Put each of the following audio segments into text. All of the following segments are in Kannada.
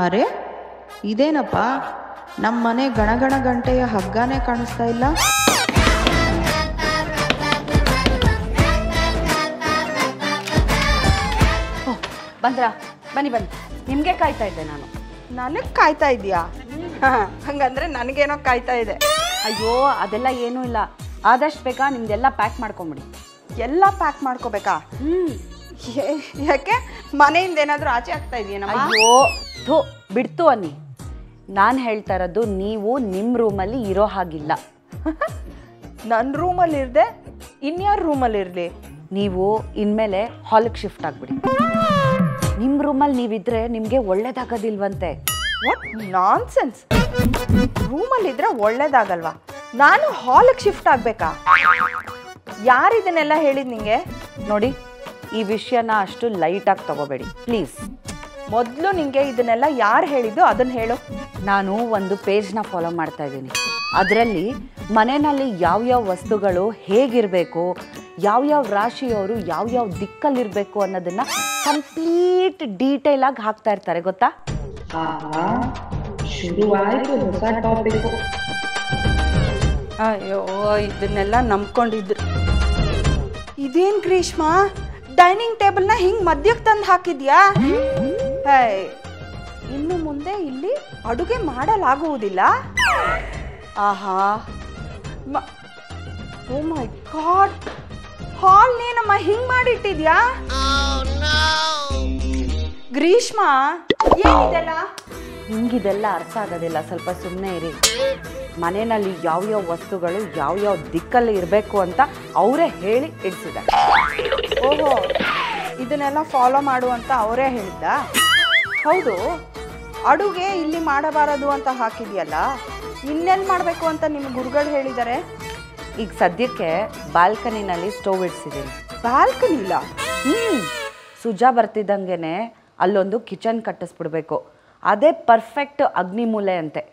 ಅರೆ ಇದೇನಪ್ಪ ನಮ್ಮ ಮನೆ ಗಣಗಣ ಗಂಟೆಯ ಹಗ್ಗಾನೇ ಕಾಣಿಸ್ತಾ ಇಲ್ಲ ಓ ಬಂದ್ರಾ ಬನ್ನಿ ಬನ್ನಿ ನಿಮಗೆ ಕಾಯ್ತಾ ಇದ್ದೆ ನಾನು ನನಗೆ ಕಾಯ್ತಾ ಇದೆಯಾ ಹಂಗಂದ್ರೆ ನನಗೇನೋ ಕಾಯ್ತಾ ಇದೆ ಅಯ್ಯೋ ಅದೆಲ್ಲ ಏನೂ ಇಲ್ಲ ಆದಷ್ಟು ಬೇಗ ನಿಮ್ದೆಲ್ಲ ಪ್ಯಾಕ್ ಮಾಡ್ಕೊಂಬಿಡಿ ಎಲ್ಲ ಪ್ಯಾಕ್ ಮಾಡ್ಕೋಬೇಕಾ ಹ್ಞೂ ಏ- ಯಾಕೆ ಮನೆಯಿಂದ ಏನಾದರೂ ಆಚೆ ಆಗ್ತಾ ಇದೆಯೇನಮ್ಮ ಅಯ್ಯೋ ಥು ಬಿಡ್ತು ಅನ್ನಿ ನಾನು ಹೇಳ್ತಾ ಇರೋದು ನೀವು ನಿಮ್ಮ ರೂಮಲ್ಲಿ ಇರೋ ಹಾಗಿಲ್ಲ ನನ್ನ ರೂಮಲ್ಲಿ ಇರದೆ ಇನ್ಯಾರ ರೂಮಲ್ಲಿ ಇರಲಿ ನೀವು ಇನ್ಮೇಲೆ ಹಾಲಿಗೆ ಶಿಫ್ಟ್ ಆಗಿಬಿಡಿ ನಿಮ್ಮ ರೂಮಲ್ಲಿ ನೀವಿದ್ರೆ ನಿಮಗೆ ಒಳ್ಳೇದಾಗೋದಿಲ್ವಂತೆ ವಾಟ್ ನಾನ್ ಸೆನ್ಸ್ ರೂಮಲ್ಲಿ ಇದ್ರೆ ಒಳ್ಳೇದಾಗಲ್ವಾ ನಾನು ಹಾಲಿಗೆ ಶಿಫ್ಟ್ ಆಗ್ಬೇಕಾ ಯಾರು ಇದನ್ನೆಲ್ಲ ಹೇಳಿದ್ ನಿಂಗೆ ನೋಡಿ ಈ ವಿಷಯನ ಅಷ್ಟು ಲೈಟಾಗಿ ತಗೋಬೇಡಿ ಪ್ಲೀಸ್ ಮೊದಲು ನಿಂಗೆ ಇದನ್ನೆಲ್ಲ ಯಾರು ಹೇಳಿದ್ದು ಅದನ್ನ ಹೇಳು ನಾನು ಒಂದು ಪೇಜ್ನ ಫಾಲೋ ಮಾಡ್ತಾ ಇದ್ದೀನಿ ಅದರಲ್ಲಿ ಮನೆಯಲ್ಲಿ ಯಾವ್ಯಾವ ವಸ್ತುಗಳು ಹೇಗಿರಬೇಕು ಯಾವ್ಯಾವ ರಾಶಿಯವರು ಯಾವ್ಯಾವ ದಿಕ್ಕಲ್ಲಿರಬೇಕು ಅನ್ನೋದನ್ನ ಕಂಪ್ಲೀಟ್ ಡೀಟೇಲ್ ಆಗಿ ಹಾಕ್ತಾ ಇರ್ತಾರೆ ಗೊತ್ತಾ ಶುರುವಾಯ್ತು ಹೊಸ ಟಾಪಿಕ್ ಅಯ್ಯೋ ಇದನ್ನೆಲ್ಲ ನಂಬ್ಕೊಂಡಿದ್ರು ಇದೇನ್ ಗ್ರೀಷ್ಮ ಡೈನಿಂಗ್ ಟೇಬಲ್ನ ಹಿಂಗ್ ಮಧ್ಯಕ್ಕೆ ತಂದು ಹಾಕಿದ್ಯಾ ಹೇ ಇನ್ನು ಮುಂದೆ ಇಲ್ಲಿ ಅಡುಗೆ ಮಾಡಲಾಗುವುದಿಲ್ಲ ಆಹಾ ಓ ಮೈ ಗಾಡ್ ಹಾಲ್ ನೀನಮ್ಮ ಹಿಂಗ್ ಮಾಡಿಟ್ಟಿದ್ಯಾ ಗ್ರೀಷ್ಮ ಏನಿದೆಲ್ಲ ನಿಮ್ಗಿದೆಲ್ಲ ಅರ್ಥ ಆಗೋದಿಲ್ಲ ಸ್ವಲ್ಪ ಸುಮ್ಮನೆ ಇರಿ ಮನೆಯಲ್ಲಿ ಯಾವ್ಯಾವ ವಸ್ತುಗಳು ಯಾವ್ಯಾವ ದಿಕ್ಕಲ್ಲಿ ಇರಬೇಕು ಅಂತ ಅವರೇ ಹೇಳಿ ಇಡ್ಸಿದ್ದಾರೆ ಓಹೋ ಇದನ್ನೆಲ್ಲ ಫಾಲೋ ಮಾಡು ಅಂತ ಅವರೇ ಹೇಳಿದ್ದ ಹೌದು ಅಡುಗೆ ಇಲ್ಲಿ ಮಾಡಬಾರದು ಅಂತ ಹಾಕಿದ್ಯಲ್ಲ ಇನ್ನೆಲ್ಲಿ ಮಾಡಬೇಕು ಅಂತ ನಿಮ್ಮ ಗುರುಗಳು ಹೇಳಿದ್ದಾರೆ ಈಗ ಸದ್ಯಕ್ಕೆ ಬಾಲ್ಕನಿನಲ್ಲಿ ಸ್ಟೋವ್ ಇಡ್ಸಿದ್ದೀನಿ ಬಾಲ್ಕನಿ ಇಲ್ಲ ಹ್ಮ್ ಸುಜಾ ಬರ್ತಿದ್ದಂಗೆನೆ ಅಲ್ಲೊಂದು ಕಿಚನ್ ಕಟ್ಟಿಸ್ಬಿಡ್ಬೇಕು ಅದೇ ಪರ್ಫೆಕ್ಟ್ ಅಗ್ನಿಮೂಲೆ ಅಂತೆ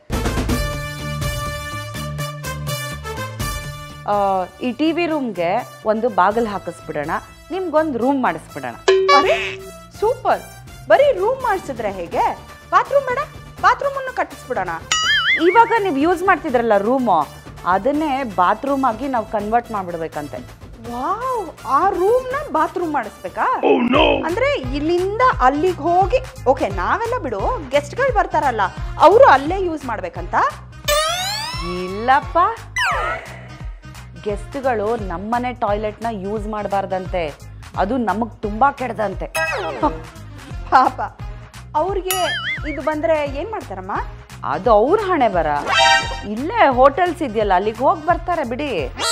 ಆ, ಈ ಟಿ ವಿ ರೂಮ್ಗೆ ಒಂದು ಬಾಗಿಲು ಹಾಕಿಸ್ಬಿಡೋಣ ನಿಮ್ಗೊಂದು ರೂಮ್ ಮಾಡಿಸ್ಬಿಡೋಣ ಅರೆ ಸೂಪರ್ ಬರೀ ರೂಮ್ ಮಾಡಿಸಿದ್ರೆ ಹೇಗೆ ಬಾತ್ರೂಮ್ ಬೇಡ ಬಾತ್ರೂಮನ್ನು ಕಟ್ಟಿಸ್ಬಿಡೋಣ ಇವಾಗ ನೀವು ಯೂಸ್ ಮಾಡ್ತಿದ್ರಲ್ಲ ರೂಮು ಅದನ್ನೇ ಬಾತ್ರೂಮ್ ಆಗಿ ನಾವು ಕನ್ವರ್ಟ್ ಮಾಡ್ಬಿಡ್ಬೇಕಂತೆ ವಾವ್ ಆ ರೂಮ್ನ ಬಾತ್ರೂಮ್ ಮಾಡಿಸ್ಬೇಕಾ ಅಂದ್ರೆ ಇಲ್ಲಿಂದ ಅಲ್ಲಿಗೆ ಹೋಗಿ ಓಕೆ ನಾವೆಲ್ಲ ಬಿಡು ಗೆಸ್ಟ್ಗಳು ಬರ್ತಾರಲ್ಲ ಅವರು ಅಲ್ಲೇ ಯೂಸ್ ಮಾಡ್ಬೇಕಂತ ಇಲ್ಲಪ್ಪ ಗೆಸ್ಟ್ಗಳು ನಮ್ಮನೆ ಟಾಯ್ಲೆಟ್ನ ಯೂಸ್ ಮಾಡಬಾರ್ದಂತೆ ಅದು ನಮಗೆ ತುಂಬಾ ಕೆಡ್ದಂತೆ ಪಾಪ ಅವ್ರಿಗೆ ಇದು ಬಂದ್ರೆ ಏನ್ ಮಾಡ್ತಾರಮ್ಮ ಅದು ಅವ್ರ ಹಣೆ ಬರ ಇಲ್ಲೇ ಹೋಟೆಲ್ಸ್ ಇದೆಯಲ್ಲ ಅಲ್ಲಿಗೆ ಹೋಗಿ ಬರ್ತಾರೆ ಬಿಡಿ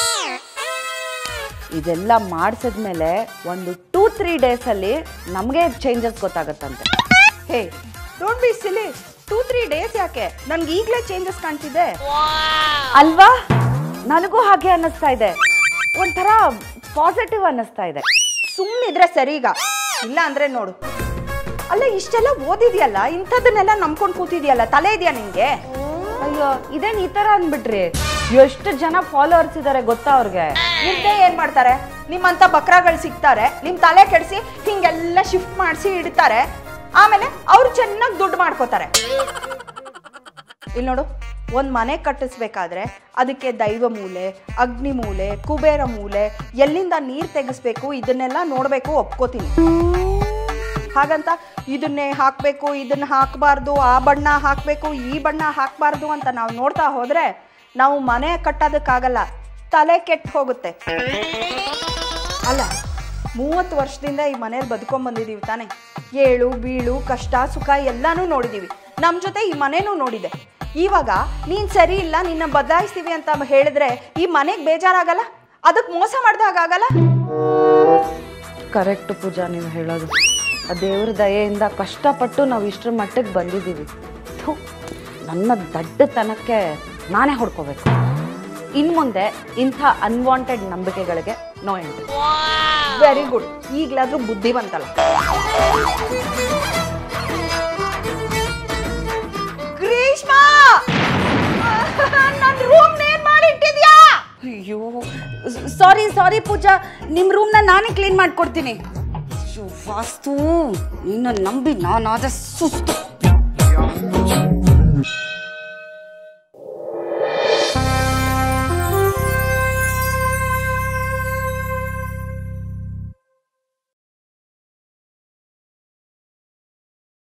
ಇದೆಲ್ಲ ಮಾಡಿಸಿದ್ಮೇಲೆ ಒಂದು ಟೂ ತ್ರೀ ಡೇಸಲ್ಲಿ ನಮಗೆ ಚೇಂಜಸ್ ಗೊತ್ತಾಗತ್ತಂತೆ hey don't be silly two three days ಯಾಕೆ ನನ್ಗೆ ಈಗಲೇ ಚೇಂಜಸ್ ಕಾಣ್ತಿದೆ ಅಲ್ವಾ ನನಗೂ ಹಾಗೆ ಅನ್ನಿಸ್ತಾ ಇದೆ ಒಂಥರ ಪಾಸಿಟಿವ್ ಅನ್ನಿಸ್ತಾ ಇದೆ ಸುಮ್ಮನಿದ್ರೆ ಸರಿ ಈಗ ಇಲ್ಲ ಅಂದ್ರೆ ನೋಡು ಅಲ್ಲ ಇಷ್ಟೆಲ್ಲ ಓದಿದ್ಯಲ್ಲ ಇಂಥದ್ದನ್ನೆಲ್ಲ ನಂಬ್ಕೊಂಡು ಕೂತಿದ್ಯಲ್ಲ ತಲೆ ಇದೆಯಾ ನಿಂಗೆ ಅಯ್ಯೋ ಇದೇನ್ ಈ ತರ ಅಂದ್ಬಿಟ್ರಿ ಎಷ್ಟು ಜನ ಫಾಲೋವರ್ಸ್ ಇದಾರೆ ಗೊತ್ತಾ ಅವ್ರಿಗೆ ಇರ್ದೆ ಏನ್ ಮಾಡ್ತಾರೆ ನಿಮ್ಮಂತ ಬಕ್ರಾಗಳು ಸಿಗ್ತಾರೆ ನಿಮ್ ತಲೆ ಕೆಡಿಸಿ ಹಿಂಗೆಲ್ಲ ಶಿಫ್ಟ್ ಮಾಡಿಸಿ ಇಡ್ತಾರೆ ಆಮೇಲೆ ಅವ್ರು ಚೆನ್ನಾಗಿ ದುಡ್ಡು ಮಾಡ್ಕೋತಾರೆ ಇಲ್ಲಿ ನೋಡು ಒಂದ್ ಮನೆ ಕಟ್ಟಿಸ್ಬೇಕಾದ್ರೆ ಅದಕ್ಕೆ ದೈವ ಮೂಲೆ ಅಗ್ನಿ ಮೂಲೆ ಕುಬೇರ ಮೂಲೆ ಎಲ್ಲಿಂದ ನೀರ್ ತೆಗಿಸ್ಬೇಕು ಇದನ್ನೆಲ್ಲ ನೋಡ್ಬೇಕು ಒಪ್ಕೋತೀನಿ ಹಾಗಂತ ಇದನ್ನೇ ಹಾಕಬೇಕು ಇದನ್ನ ಹಾಕಬಾರ್ದು ಆ ಬಣ್ಣ ಹಾಕಬೇಕು ಈ ಬಣ್ಣ ಹಾಕಬಾರ್ದು ಅಂತ ನಾವು ನೋಡ್ತಾ ಹೋದ್ರೆ ನಾವು ಮನೆ ಕಟ್ಟೋದಕ್ಕಾಗಲ್ಲ ತಲೆ ಕೆಟ್ಟು ಹೋಗುತ್ತೆ ಅಲ್ಲ ಮೂವತ್ತು ವರ್ಷದಿಂದ ಈ ಮನೇಲಿ ಬದುಕೊಂಡ್ ಬಂದಿದೀವಿ ತಾನೆ ಏಳು ಬೀಳು ಕಷ್ಟ ಸುಖ ಎಲ್ಲಾನು ನೋಡಿದೀವಿ ನಮ್ಮ ಜೊತೆ ಈ ಮನೇನೂ ನೋಡಿದೆ ಇವಾಗ ನೀನ್ ಸರಿ ಇಲ್ಲ ನಿನ್ನ ಬದಲಾಯಿಸ್ತೀವಿ ಅಂತ ಹೇಳಿದ್ರೆ ಈ ಮನೆಗೆ ಬೇಜಾರಾಗಲ್ಲ ಅದಕ್ಕೆ ಮೋಸ ಮಾಡ್ದಾಗಲ್ಲ ಕರೆಕ್ಟ್ ಪೂಜಾ ನೀವು ಹೇಳೋದು ಆ ದೇವ್ರ ದಯೆಯಿಂದ ಕಷ್ಟಪಟ್ಟು ನಾವು ಇಷ್ಟರ ಮಟ್ಟಿಗೆ ಬಂದಿದ್ದೀವಿ ಥು, ನನ್ನ ದಡ್ಡತನಕ್ಕೆ ನಾನೇ ಹೊಡ್ಕೋಬೇಕು ಇನ್ನು ಮುಂದೆ ಇಂಥ ಅನ್ವಾಂಟೆಡ್ ನಂಬಿಕೆಗಳಿಗೆ ನೋ ಎಂಟ್ರಿ ವೆರಿ ಗುಡ್ ಈಗ್ಲಾದ್ರೂ ಬುದ್ಧಿವಂತಲ್ಲ ಗ್ರೀಷ್ಮ ನನ್ನ ರೂಮ್ ನೇರ್ ಮಾಡಿ ಇಟ್ಟಿದ್ಯಾ ಅಯ್ಯೋ ಸಾರಿ ಸಾರಿ ಪೂಜಾ ನಿಮ್ಮ ರೂಮ್ನ ನಾನೇ ಕ್ಲೀನ್ ಮಾಡ್ಕೊಡ್ತೀನಿ ಅಯ್ಯೋ, ವಾಸ್ತು ನಿನ್ನ ನಂಬಿ ನಾನಾದ ಸುಸ್ತು